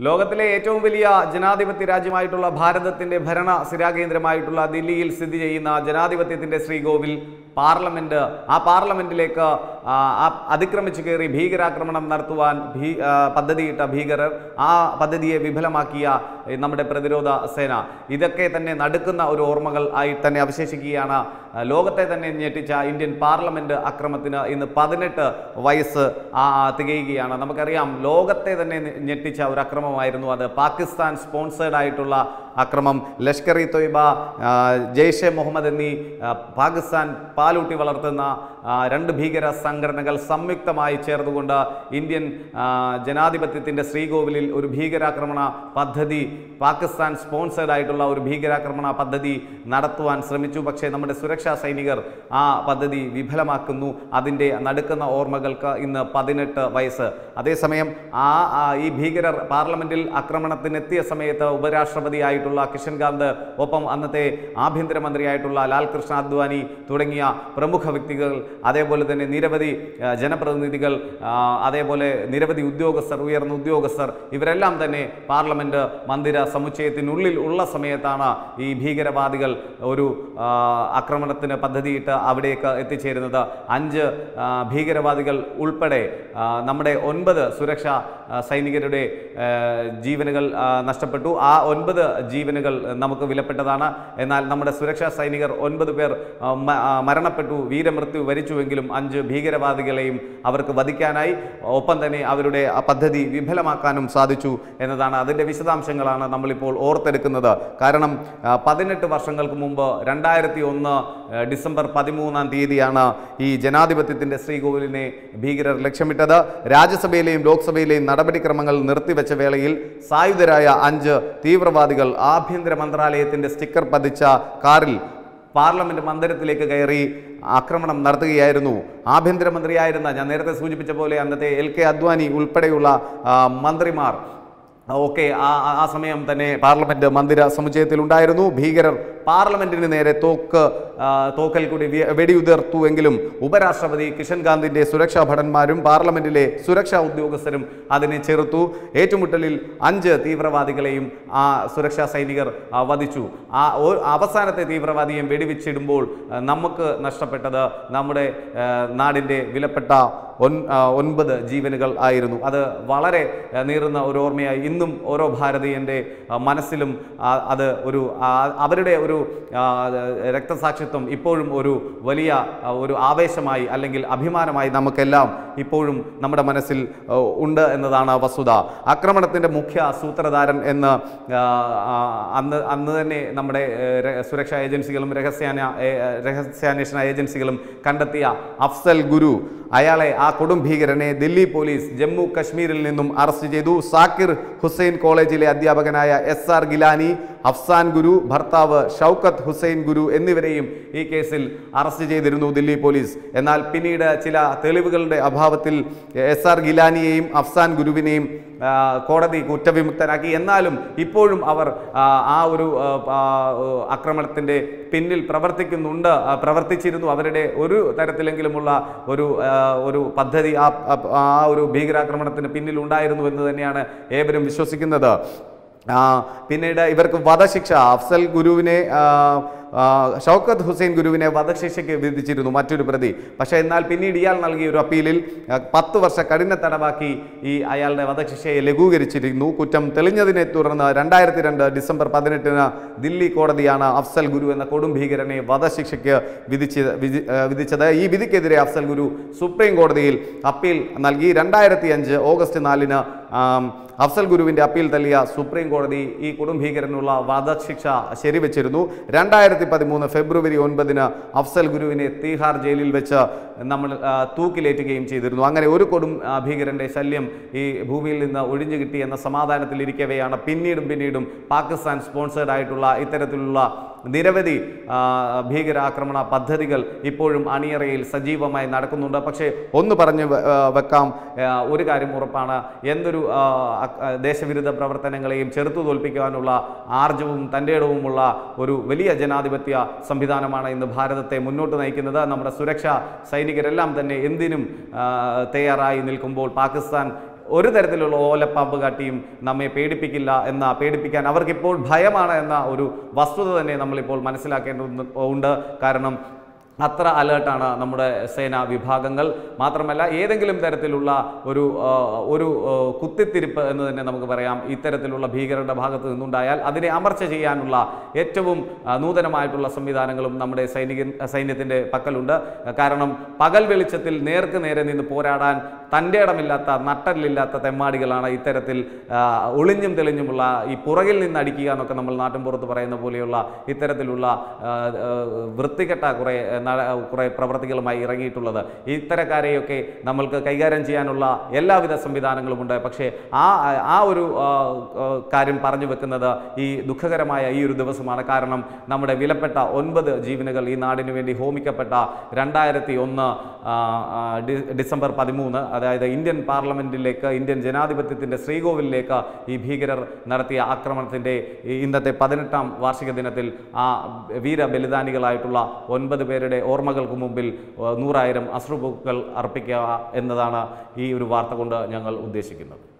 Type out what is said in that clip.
ലോകത്തിലെ ഏറ്റവും വലിയ ജനാധിപത്യ രാജ്യമായിട്ടുള്ള ഭാരതത്തിന്റെ ഭരണ സ്ഥിരാകേന്ദ്രമായിട്ടുള്ള ദില്ലിയിൽ സ്ഥിതി ചെയ്യുന്ന ജനാധിപത്യത്തിന്റെ ശ്രീകോവിൽ പാർലമെന്റ് ആ പാർലമെന്റിലേക്ക് ആ, ആ അതിക്രമിച്ചു കയറി ഭീകരാക്രമണം നടത്തുവാൻ ഭീ ആ, പദ്ധതിയിട്ട ഭീകരർ ആ പദ്ധതിയെ വിഫലമാക്കിയ ഏ, നമ്മുടെ പ്രതിരോധ സേന ഇതൊക്കെ തന്നെ നടുക്കുന്ന ഒരു ഓർമ്മകൾ ആയി തന്നെ അവശേഷിക്കുകയാണ് ആ, ലോകത്തെ തന്നെ ഞെട്ടിച്ച ഇന്ത്യൻ പാർലമെന്റ് അക്രമത്തിന് ഇന്ന് പതിനെട്ട് വയസ്സ് ആ, തികയുകയാണ് നമുക്കറിയാം ലോകത്തെ തന്നെ ഞെ- ഞെട്ടിച്ച ഒരു അക്രമമായിരുന്നു അത് പാകിസ്ഥാൻ സ്പോൺസേഡ് ആയിട്ടുള്ള അക്രമം ലഷ്കർ ഇ തൊയ്ബ ആ, ജെയ്ഷെ മുഹമ്മദ് എന്നീ ആ, പാകിസ്ഥാൻ പാലൂട്ടി വളർത്തുന്ന ആ, രണ്ട് ഭീകര സംഘടനകൾ സംയുക്തമായി ചേർന്നുകൊണ്ട് ഇന്ത്യൻ ആ, ജനാധിപത്യത്തിൻ്റെ ശ്രീകോവിലിൽ ഒരു ഭീകരാക്രമണ പദ്ധതി പാകിസ്ഥാൻ സ്പോൺസേഡ് ആയിട്ടുള്ള ഒരു ഭീകരാക്രമണ പദ്ധതി നടത്തുവാൻ ശ്രമിച്ചു പക്ഷേ നമ്മുടെ സുരക്ഷാ സൈനികർ ആ പദ്ധതി വിഫലമാക്കുന്നു അതിൻ്റെ നടുക്കുന്ന ഓർമ്മകൾക്ക് ഇന്ന് പതിനെട്ട് വയസ്സ് അതേസമയം ആ ആ, ഈ ഭീകരർ പാർലമെന്റിൽ ആക്രമണത്തിനെത്തിയ സമയത്ത് ഉപരാഷ്ട്രപതിയായിട്ടുള്ള കിഷൻകാന്ത് ഒപ്പം അന്നത്തെ ആഭ്യന്തരമന്ത്രിയായിട്ടുള്ള ലാൽകൃഷ്ണ അദ്വാനി തുടങ്ങിയ പ്രമുഖ വ്യക്തികൾ അതേപോലെ തന്നെ നിരവധി ആ, ജനപ്രതിനിധികൾ ആ, അതേപോലെ നിരവധി ഉദ്യോഗസ്ഥർ ഉയർന്ന ഉദ്യോഗസ്ഥർ ഇവരെല്ലാം തന്നെ പാർലമെന്റ് മന്ദിര സമുച്ചയത്തിനുള്ളിൽ ഉള്ള സമയത്താണ് ഈ ഭീകരവാദികൾ ഒരു ആ, ആക്രമണത്തിന് പദ്ധതിയിട്ട് അവിടേക്ക് എത്തിച്ചേരുന്നത് അഞ്ച് ആ, ഭീകരവാദികൾ ഉൾപ്പെടെ ആ, നമ്മുടെ ഒൻപത് സുരക്ഷാ ആ, സൈനികരുടെ ആ, ജീവനുകൾ ആ, നഷ്ടപ്പെട്ടു ആ ഒൻപത് ജീവനുകൾ നമുക്ക് വിലപ്പെട്ടതാണ് എന്നാൽ നമ്മുടെ സുരക്ഷാ സൈനികർ ഒൻപത് പേർ ആ, മ- ആ, മരണപ്പെട്ടു വീരമൃത്യു വരിച്ചുവെങ്കിലും അഞ്ച് ഭീകരവാദികളെയും അവർക്ക് വധിക്കാനായി ഒപ്പം തന്നെ അവരുടെ ആ പദ്ധതി വിഫലമാക്കാനും സാധിച്ചു എന്നതാണ് അതിൻ്റെ വിശദാംശങ്ങളാണ് നമ്മളിപ്പോൾ ഓർത്തെടുക്കുന്നത് കാരണം ആ, പതിനെട്ട് വർഷങ്ങൾക്ക് മുമ്പ് രണ്ടായിരത്തി ഒന്ന് ആ, ഡിസംബർ പതിമൂന്നാം തീയതിയാണ് ഈ ജനാധിപത്യത്തിൻ്റെ ശ്രീകോവിലിനെ ഭീകരർ ലക്ഷ്യമിട്ടത് രാജ്യസഭയിലെയും ലോക്സഭയിലെയും നടപടിക്രമങ്ങൾ നിർത്തിവെച്ച വേളയിൽ സായുധരായ അഞ്ച് തീവ്രവാദികൾ ആഭ്യന്തര മന്ത്രാലയത്തിൻ്റെ സ്റ്റിക്കർ പതിച്ച കാറിൽ പാർലമെന്റ് മന്ദിരത്തിലേക്ക് കയറി ആക്രമണം നടത്തുകയായിരുന്നു ആഭ്യന്തരമന്ത്രിയായിരുന്ന ഞാൻ നേരത്തെ സൂചിപ്പിച്ച പോലെ അന്നത്തെ എൽ കെ അദ്വാനി ഉൾപ്പെടെയുള്ള ആ, മന്ത്രിമാർ ഓക്കെ ആ ആ- ആ സമയം തന്നെ പാർലമെന്റ് മന്ദിര സമുച്ചയത്തിൽ ഉണ്ടായിരുന്നു ഭീകരർ പാർലമെന്റിന് നേരെ തോക്ക് ആ, തോക്കൽ കൂടി വി- വെടിയുതിർത്തുവെങ്കിലും ഉപരാഷ്ട്രപതി കിഷൻ ഗാന്ധിന്റെ സുരക്ഷാ ഭടന്മാരും പാർലമെന്റിലെ സുരക്ഷാ ഉദ്യോഗസ്ഥരും അതിനെ ചെറുത്തു ഏറ്റുമുട്ടലിൽ അഞ്ച് തീവ്രവാദികളെയും ആ സുരക്ഷാ സൈനികർ ആ, വധിച്ചു ആ ഒ- അവസാനത്തെ തീവ്രവാദിയെ വെടിവെച്ചിടുമ്പോൾ ആ, നമുക്ക് നഷ്ടപ്പെട്ടത് നമ്മുടെ ആ, നാടിൻ്റെ വിലപ്പെട്ട ഒൻ ആ, ഒൻപത് ജീവനുകൾ ആയിരുന്നു അത് വളരെ ആ, നീറുന്ന ഒരു ഓർമ്മയായി ഇന്നും ഓരോ ഭാരതീയൻ്റെ ആ, മനസ്സിലും ആ, അത് ഒരു ആ, അവരുടെ ഒരു ആ, രക്തസാക്ഷിത്വം ഇപ്പോഴും ഒരു വലിയ ആ, ഒരു ആവേശമായി അല്ലെങ്കിൽ അഭിമാനമായി നമുക്കെല്ലാം ഇപ്പോഴും നമ്മുടെ മനസ്സിൽ ആ, ഉണ്ട് എന്നതാണ് വസ്തുത ആക്രമണത്തിൻ്റെ മുഖ്യ സൂത്രധാരൻ എന്ന് ആ, ആ, അന്ന് അന്ന് തന്നെ നമ്മുടെ ഏ, ര- സുരക്ഷാ ഏജൻസികളും രഹസ്യാന ഏ, രഹസ്യാന്വേഷണ ഏജൻസികളും കണ്ടെത്തിയ അഫ്സൽ ഗുരു അയാളെ ആ കൊടും ഭീകരനെ ദില്ലി പോലീസ് ജമ്മു കശ്മീരിൽ നിന്നും അറസ്റ്റ് ചെയ്തു സാക്കിർ ഹുസൈൻ കോളേജിലെ അധ്യാപകനായ എസ് ആർ ഗിലാനി അഫ്സാൻ ഗുരു ഭർത്താവ് ഷൗക്കത്ത് ഹുസൈൻ ഗുരു എന്നിവരെയും ഈ കേസിൽ അറസ്റ്റ് ചെയ്തിരുന്നു ദില്ലി പോലീസ് എന്നാൽ പിന്നീട് ചില തെളിവുകളുടെ അഭാവത്തിൽ എസ് ആർ ഗിലാനിയെയും അഫ്സാൻ ഗുരുവിനെയും ആ, കോടതി കുറ്റവിമുക്തനാക്കി എന്നാലും ഇപ്പോഴും അവർ ആ, ആ ഒരു ആ, ആ, ആക്രമണത്തിൻ്റെ പിന്നിൽ പ്രവർത്തിക്കുന്നുണ്ട് ആ, പ്രവർത്തിച്ചിരുന്നു അവരുടെ ഒരു തരത്തിലെങ്കിലുമുള്ള ഒരു ആ, ഒരു പദ്ധതി ആ ആ- ആ ഒരു ഭീകരാക്രമണത്തിന് പിന്നിൽ ഉണ്ടായിരുന്നു എന്ന് തന്നെയാണ് ഏവരും വിശ്വസിക്കുന്നത് ആ, പിന്നീട് ഇവർക്ക് വധശിക്ഷ അഫ്സൽ ഗുരുവിനെ ആ, ആ, ഷൗക്കത്ത് ഹുസൈൻ ഗുരുവിനെ വധശിക്ഷയ്ക്ക് വിധിച്ചിരുന്നു മറ്റൊരു പ്രതി പക്ഷേ എന്നാൽ പിന്നീട് ഇയാൾ നൽകിയ ഒരു അപ്പീലിൽ ആ, പത്ത് വർഷ കഠിന തടവാക്കി ഈ അയാളുടെ വധശിക്ഷയെ ലഘൂകരിച്ചിരുന്നു കുറ്റം തെളിഞ്ഞതിനെ തുടർന്ന് രണ്ടായിരത്തി രണ്ട് ഡിസംബർ പതിനെട്ടിന് ദില്ലി കോടതിയാണ് അഫ്സൽ ഗുരു എന്ന കൊടും ഭീകരനെ വധശിക്ഷയ്ക്ക് വിധിച്ച് വിധി- ആ, വിധിച്ചത് ഈ വിധിക്കെതിരെ അഫ്സൽ ഗുരു സുപ്രീം കോടതിയിൽ അപ്പീൽ നൽകി രണ്ടായിരത്തി അഞ്ച് ഓഗസ്റ്റ് നാലിന് ആം, അഫ്സൽ ഗുരുവിന്റെ അപ്പീൽ തള്ളിയ സുപ്രീം കോടതി ഈ കൊടും ഭീകരനുള്ള വധശിക്ഷ ശരിവെച്ചിരുന്നു രണ്ടായിരത്തി പതിമൂന്ന് ഫെബ്രുവരി ഒൻപതിന് അഫ്സൽ ഗുരുവിനെ തീഹാർ ജയിലിൽ വെച്ച് നമ്മൾ ആ, തൂക്കിലേറ്റുകയും ചെയ്തിരുന്നു അങ്ങനെ ഒരു കൊടും ആ, ഭീകരന്റെ ശല്യം ഈ ഭൂമിയിൽ നിന്ന് ഒഴിഞ്ഞു കിട്ടി എന്ന സമാധാനത്തിലിരിക്കവെയാണ് പിന്നീടും പിന്നീടും പാകിസ്ഥാൻ സ്പോൺസേഡ് ആയിട്ടുള്ള ഇത്തരത്തിലുള്ള നിരവധി ആ, ഭീകരാക്രമണ പദ്ധതികൾ ഇപ്പോഴും അണിയറയിൽ സജീവമായി നടക്കുന്നുണ്ട് പക്ഷേ ഒന്ന് പറഞ്ഞു വെ- ആ, വെക്കാം ആ, ഒരു കാര്യം ഉറപ്പാണ് എന്തൊരു ആ, അ- ആ, ദേശവിരുദ്ധ പ്രവർത്തനങ്ങളെയും ചെറുത്തു തോൽപ്പിക്കാനുള്ള ആർജവും തൻ്റെ ഇടവുമുള്ള ഒരു വലിയ ജനാധിപത്യ സംവിധാനമാണ് ഇന്ന് ഭാരതത്തെ മുന്നോട്ട് നയിക്കുന്നത് നമ്മുടെ സുരക്ഷാ സൈനികരെല്ലാം തന്നെ എന്തിനും ആ, തയ്യാറായി നിൽക്കുമ്പോൾ പാകിസ്ഥാൻ ഒരു തരത്തിലുള്ള ഓലപ്പാമ്പ് കാട്ടിയും നമ്മെ പേടിപ്പിക്കില്ല എന്ന പേടിപ്പിക്കാൻ അവർക്കിപ്പോൾ ഭയമാണ് എന്ന ഒരു വസ്തുത തന്നെ നമ്മളിപ്പോൾ മനസ്സിലാക്കേണ്ടതുണ്ട് ഉണ്ട് കാരണം അത്ര അലേർട്ടാണ് നമ്മുടെ സേനാ വിഭാഗങ്ങൾ മാത്രമല്ല ഏതെങ്കിലും തരത്തിലുള്ള ഒരു ആ, ഒരു ആ, കുത്തിത്തിരിപ്പ് എന്ന് തന്നെ നമുക്ക് പറയാം ഇത്തരത്തിലുള്ള ഭീകരരുടെ ഭാഗത്ത് നിന്നുണ്ടായാൽ അതിനെ അമർച്ച ചെയ്യാനുള്ള ഏറ്റവും ആ, നൂതനമായിട്ടുള്ള സംവിധാനങ്ങളും നമ്മുടെ സൈനിക സൈന്യത്തിൻ്റെ പക്കലുണ്ട് കാരണം പകൽ വെളിച്ചത്തിൽ നേർക്ക് നേരെ നിന്ന് പോരാടാൻ തൻ്റെ ഇടമില്ലാത്ത നട്ടലില്ലാത്ത തെമ്മാടികളാണ് ഇത്തരത്തിൽ ആ, ഒളിഞ്ഞും തെളിഞ്ഞുമുള്ള ഈ പുറകിൽ നിന്ന് അടിക്കുക എന്നൊക്കെ നമ്മൾ നാട്ടിൻപുറത്ത് പറയുന്ന പോലെയുള്ള ഇത്തരത്തിലുള്ള ആ, ആ, വൃത്തികെട്ട കുറേ നട- കുറേ പ്രവർത്തികളുമായി ഇറങ്ങിയിട്ടുള്ളത് ഇത്തരക്കാരെയൊക്കെ നമ്മൾക്ക് കൈകാര്യം ചെയ്യാനുള്ള എല്ലാവിധ സംവിധാനങ്ങളുമുണ്ട് പക്ഷേ ആ ആ ഒരു ആ, ആ, കാര്യം പറഞ്ഞു വെക്കുന്നത് ഈ ദുഃഖകരമായ ഈ ഒരു ദിവസമാണ് കാരണം നമ്മുടെ വിലപ്പെട്ട ഒൻപത് ജീവനുകൾ ഈ നാടിനു വേണ്ടി ഹോമിക്കപ്പെട്ട രണ്ടായിരത്തി ഒന്ന് ആ, ആ, ഡി- ഡിസംബർ പതിമൂന്ന് അതായത് ഇന്ത്യൻ പാർലമെന്റിലേക്ക് ഇന്ത്യൻ ജനാധിപത്യത്തിന്റെ ശ്രീകോവിലേക്ക് ഈ ഭീകരർ നടത്തിയ ആക്രമണത്തിന്റെ ഈ ഇന്നത്തെ പതിനെട്ടാം വാർഷിക ദിനത്തിൽ ആ വീര ബലിദാനികളായിട്ടുള്ള ഒൻപത് പേരുടെ ഓർമ്മകൾക്ക് മുമ്പിൽ ആ, നൂറായിരം അശ്രുപൂക്കൾ അർപ്പിക്കുക എന്നതാണ് ഈ ഒരു വാർത്ത കൊണ്ട് ഞങ്ങൾ ഉദ്ദേശിക്കുന്നത്